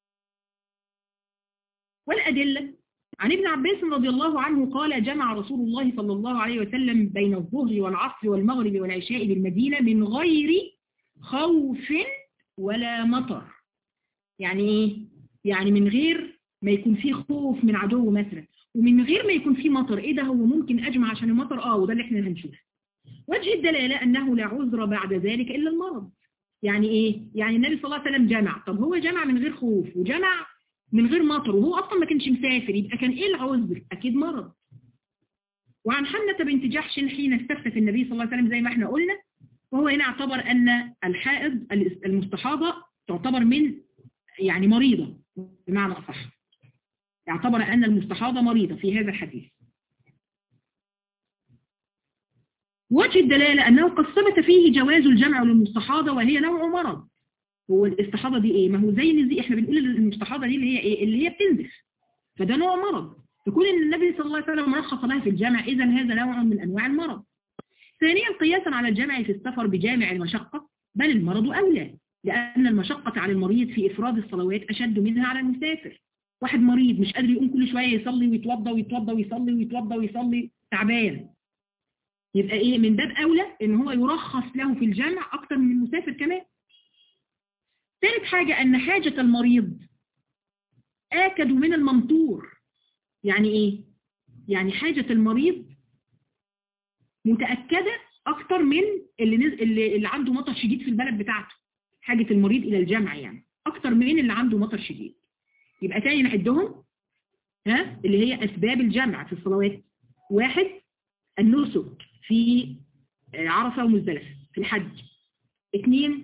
والأدلة عن ابن عباس رضي الله عنه قال جمع رسول الله صلى الله عليه وسلم بين الظهر والعصر والمغرب والعشاء بالمدينة من غير خوف ولا مطر يعني ايه؟ يعني من غير ما يكون فيه خوف من عدو مثلا ومن غير ما يكون فيه مطر ايه ده هو ممكن اجمع عشان المطر اه وده اللي احنا هنشوفه وجه الدلالة انه لا عذر بعد ذلك الا المرض يعني ايه يعني النبي صلى الله عليه وسلم جمع طب هو جمع من غير خوف وجمع من غير مطر وهو اصلا ما كانش مسافر يبقى كان ايه العذر اكيد مرض وعن حنة بنت جحش حين استفتت النبي صلى الله عليه وسلم زي ما احنا قلنا وهو هنا اعتبر أن الحائض المستحاضة تعتبر من يعني مريضة بمعنى أصح اعتبر أن المستحاضة مريضة في هذا الحديث وجه الدلالة أنه قد ثبت فيه جواز الجمع للمستحاضة وهي نوع مرض هو الاستحاضة دي ايه ما هو زي زي احنا بنقول المستحاضة دي اللي هي ايه اللي هي بتنزف فده نوع مرض يكون ان النبي صلى الله عليه وسلم رخص لها في الجمع اذا هذا نوع من انواع المرض ثانيا قياسا على الجمع في السفر بجامع المشقة بل المرض اولى لان المشقة على المريض في افراد الصلوات اشد منها على المسافر واحد مريض مش قادر يقوم كل شوية يصلي ويتوضى ويتوضى ويصلي ويتوضى ويصلي تعبان يبقى ايه من باب اولى ان هو يرخص له في الجمع اكتر من المسافر كمان ثالث حاجة ان حاجة المريض آكد من الممطور يعني ايه يعني حاجة المريض متأكدة اكتر من اللي, نز... اللي, اللي عنده مطر شديد في البلد بتاعته حاجة المريض الى الجمع يعني اكتر من اللي عنده مطر شديد يبقى تاني نعدهم ها اللي هي اسباب الجمع في الصلوات واحد النسك في عرفة ومزدلفة في الحج اثنين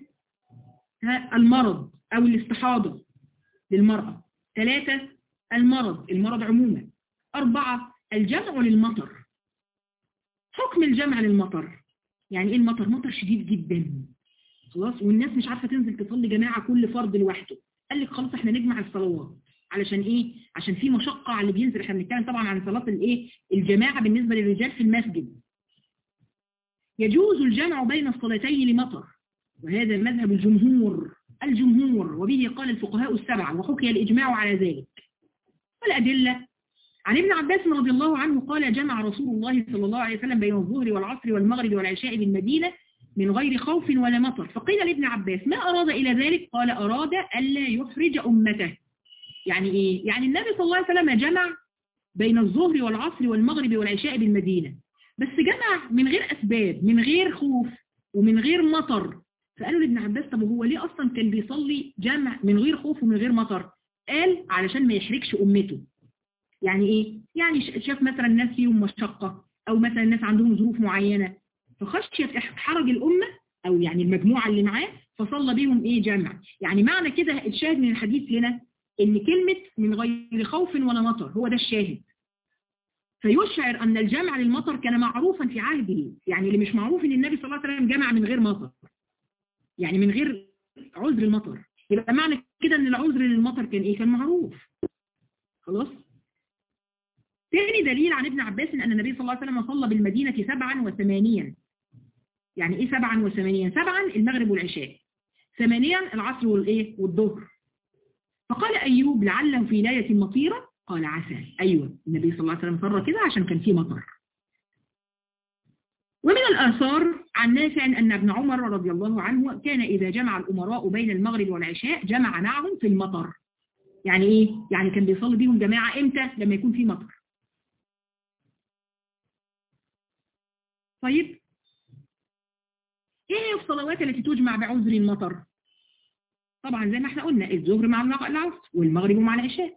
المرض او الاستحاضة للمرأة ثلاثة المرض المرض عموما أربعة الجمع للمطر حكم الجمع للمطر يعني ايه المطر مطر شديد جدا خلاص والناس مش عارفة تنزل تصلي جماعة كل فرد لوحده قال لك خلاص احنا نجمع الصلوات علشان ايه عشان في مشقة على اللي بينزل احنا بنتكلم طبعا عن صلاة الايه الجماعة بالنسبة للرجال في المسجد يجوز الجمع بين الصلاتين لمطر وهذا مذهب الجمهور الجمهور وبه قال الفقهاء السبعة وحكي الإجماع على ذلك والأدلة عن ابن عباس رضي الله عنه قال جمع رسول الله صلى الله عليه وسلم بين الظهر والعصر والمغرب والعشاء بالمدينة من غير خوف ولا مطر فقيل لابن عباس ما أراد إلى ذلك قال أراد ألا يحرج أمته يعني إيه؟ يعني النبي صلى الله عليه وسلم جمع بين الظهر والعصر والمغرب والعشاء بالمدينة بس جمع من غير أسباب من غير خوف ومن غير مطر فقالوا لابن عباس طب هو ليه أصلا كان بيصلي جمع من غير خوف ومن غير مطر قال علشان ما يحرجش أمته يعني إيه؟ يعني شاف مثلا الناس فيهم مشقة أو مثلا الناس عندهم ظروف معينة فخشية حرج الأمة أو يعني المجموعة اللي معاه فصلى بيهم إيه جمع يعني معنى كده الشاهد من الحديث هنا إن كلمة من غير خوف ولا مطر هو ده الشاهد فيشعر أن الجمع للمطر كان معروفا في عهده يعني اللي مش معروف إن النبي صلى الله عليه وسلم جمع من غير مطر يعني من غير عذر المطر يبقى معنى كده ان العذر للمطر كان ايه كان معروف خلاص ثاني دليل عن ابن عباس ان النبي صلى الله عليه وسلم صلى بالمدينة سبعا وثمانيا يعني ايه سبعا وثمانيا سبعا المغرب والعشاء ثمانيا العصر والايه والظهر فقال ايوب لعله في ليلة مطيرة قال عسى ايوه النبي صلى الله عليه وسلم صلى كده عشان كان فيه مطر ومن الآثار عن نافع أن ابن عمر رضي الله عنه كان إذا جمع الأمراء بين المغرب والعشاء جمع معهم في المطر يعني إيه؟ يعني كان بيصلي بيهم جماعة إمتى؟ لما يكون في مطر طيب إيه هي الصلوات التي تجمع بعذر المطر؟ طبعا زي ما احنا قلنا الظهر مع العصر والمغرب مع العشاء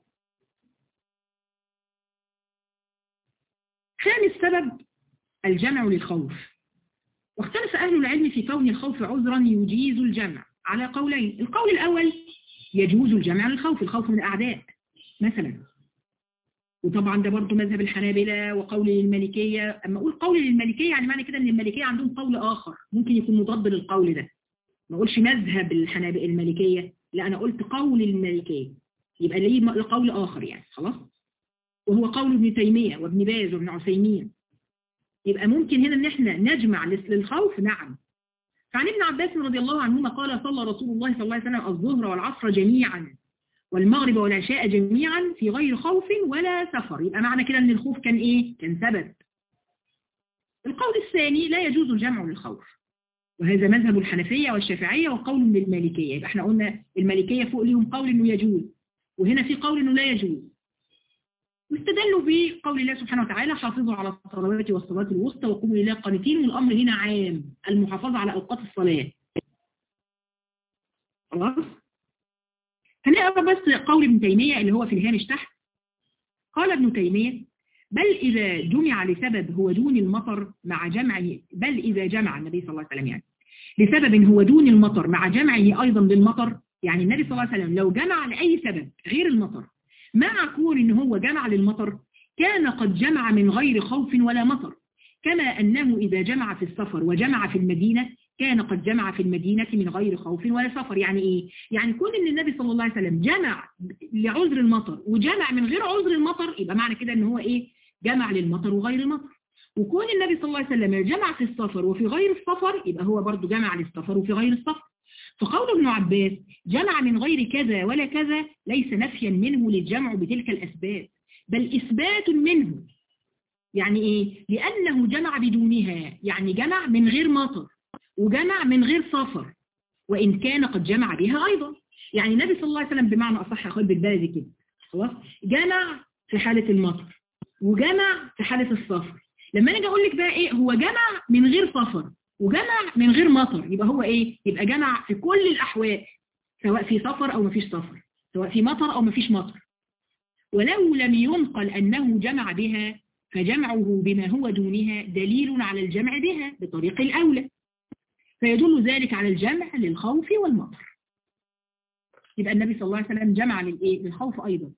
خامس سبب الجمع للخوف واختلف أهل العلم في كون الخوف عذرا يجيز الجمع على قولين القول الأول يجوز الجمع للخوف الخوف من الأعداء مثلا وطبعا ده برضه مذهب الحنابلة وقول للمالكية أما أقول قول للمالكية يعني معنى كده أن المالكية عندهم قول آخر ممكن يكون مضاد للقول ده ما أقولش مذهب الحنابلة المالكية لا أنا قلت قول المالكية يبقى ليه قول آخر يعني خلاص وهو قول ابن تيمية وابن باز وابن عثيمين يبقى ممكن هنا ان احنا نجمع للخوف نعم فعن ابن عباس رضي الله عنهما قال صلى رسول الله صلى الله عليه وسلم الظهر والعصر جميعا والمغرب والعشاء جميعا في غير خوف ولا سفر يبقى معنى كده ان الخوف كان ايه كان سبب القول الثاني لا يجوز الجمع للخوف وهذا مذهب الحنفية والشافعية وقول للمالكية يبقى احنا قلنا المالكية فوق لهم قول انه يجوز وهنا في قول انه لا يجوز واستدلوا بقول الله سبحانه وتعالى حافظوا على الصلوات والصلاة الوسطى وقوموا لله قانتين والأمر هنا عام المحافظة على أوقات الصلاة خلاص هنقرا بس قول ابن تيمية اللي هو في الهامش تحت قال ابن تيمية بل إذا جمع لسبب هو دون المطر مع جمعه بل إذا جمع النبي صلى الله عليه وسلم يعني لسبب هو دون المطر مع جمعه أيضا للمطر يعني النبي صلى الله عليه وسلم لو جمع لأي سبب غير المطر مع كون إن هو جمع للمطر كان قد جمع من غير خوف ولا مطر كما أنه إذا جمع في السفر وجمع في المدينة كان قد جمع في المدينة من غير خوف ولا سفر يعني إيه؟ يعني كون إن النبي صلى الله عليه وسلم جمع لعذر المطر وجمع من غير عذر المطر يبقى معنى كده إن هو إيه؟ جمع للمطر وغير المطر وكون النبي صلى الله عليه وسلم جمع في السفر وفي غير السفر يبقى هو برضو جمع للسفر وفي غير السفر فقول ابن عباس جمع من غير كذا ولا كذا ليس نفيا منه للجمع بتلك الأسباب بل إثبات منه يعني إيه؟ لأنه جمع بدونها يعني جمع من غير مطر وجمع من غير سفر وإن كان قد جمع بها أيضا يعني النبي صلى الله عليه وسلم بمعنى أصح يا أخوات بالبلدي كده خلاص جمع في حالة المطر وجمع في حالة السفر لما انا اجي اقول لك بقى ايه هو جمع من غير سفر وجمع من غير مطر يبقى هو ايه يبقى جمع في كل الاحوال سواء في سفر او مفيش سفر سواء في مطر او مفيش مطر ولو لم ينقل انه جمع بها فجمعه بما هو دونها دليل على الجمع بها بطريق الاولى فيدل ذلك على الجمع للخوف والمطر يبقى النبي صلى الله عليه وسلم جمع للايه للخوف ايضا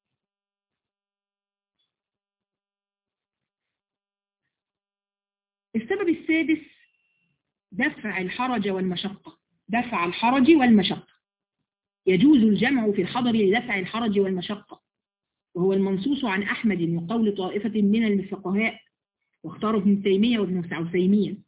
السبب السادس دفع الحرج والمشقة دفع الحرج والمشقة يجوز الجمع في الحضر لدفع الحرج والمشقة وهو المنصوص عن أحمد وقول طائفة من الفقهاء واختاره ابن تيمية وابن عثيمين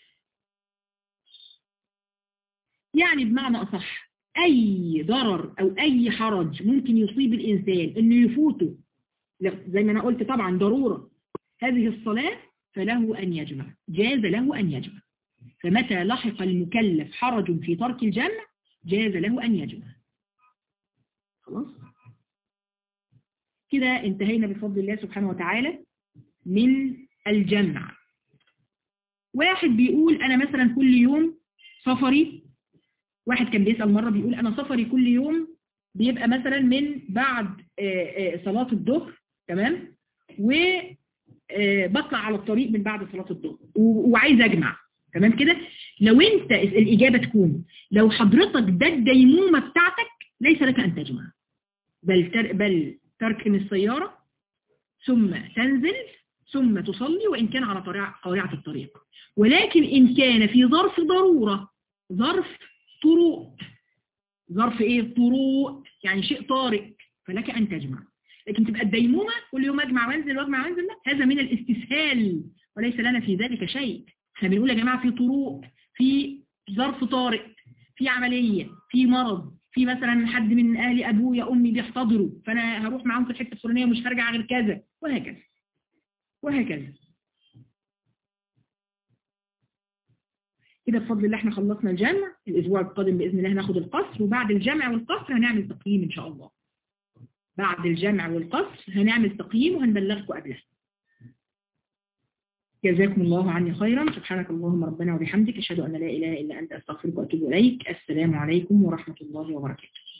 يعني بمعنى أصح أي ضرر أو أي حرج ممكن يصيب الإنسان إنه يفوته زي ما أنا قلت طبعا ضرورة هذه الصلاة فله أن يجمع جاز له أن يجمع فمتى لحق المكلف حرج في ترك الجمع جاز له أن يجمع خلاص كده انتهينا بفضل الله سبحانه وتعالى من الجمع واحد بيقول أنا مثلا كل يوم سفري واحد كان بيسأل مرة بيقول أنا سفري كل يوم بيبقى مثلا من بعد صلاة الظهر تمام و بطلع على الطريق من بعد صلاة الظهر وعايز اجمع تمام كده لو انت الاجابة تكون لو حضرتك ده الديمومة بتاعتك ليس لك ان تجمع بل تر بل تركن السيارة ثم تنزل ثم تصلي وان كان على قارعة الطريق ولكن ان كان في ظرف ضرورة ظرف طروق ظرف ايه طروق يعني شيء طارئ فلك ان تجمع لكن تبقى الديمومة كل يوم اجمع وانزل واجمع وانزل لا هذا من الاستسهال وليس لنا في ذلك شيء احنا بنقول يا جماعة في طروق في ظرف طارئ في عملية في مرض في مثلا حد من اهلي ابويا امي بيحتضروا فانا هروح معاهم في الحته الفلانيه ومش هرجع غير كذا وهكذا وهكذا كده بفضل الله احنا خلصنا الجمع الاسبوع القادم باذن الله هناخد القصر وبعد الجمع والقصر هنعمل تقييم ان شاء الله بعد الجمع والقصر هنعمل تقييم وهنبلغكم قبلها جزاكم الله عني خيرا سبحانك اللهم ربنا وبحمدك أشهد أن لا إله إلا أنت أستغفرك وأتوب إليك السلام عليكم ورحمة الله وبركاته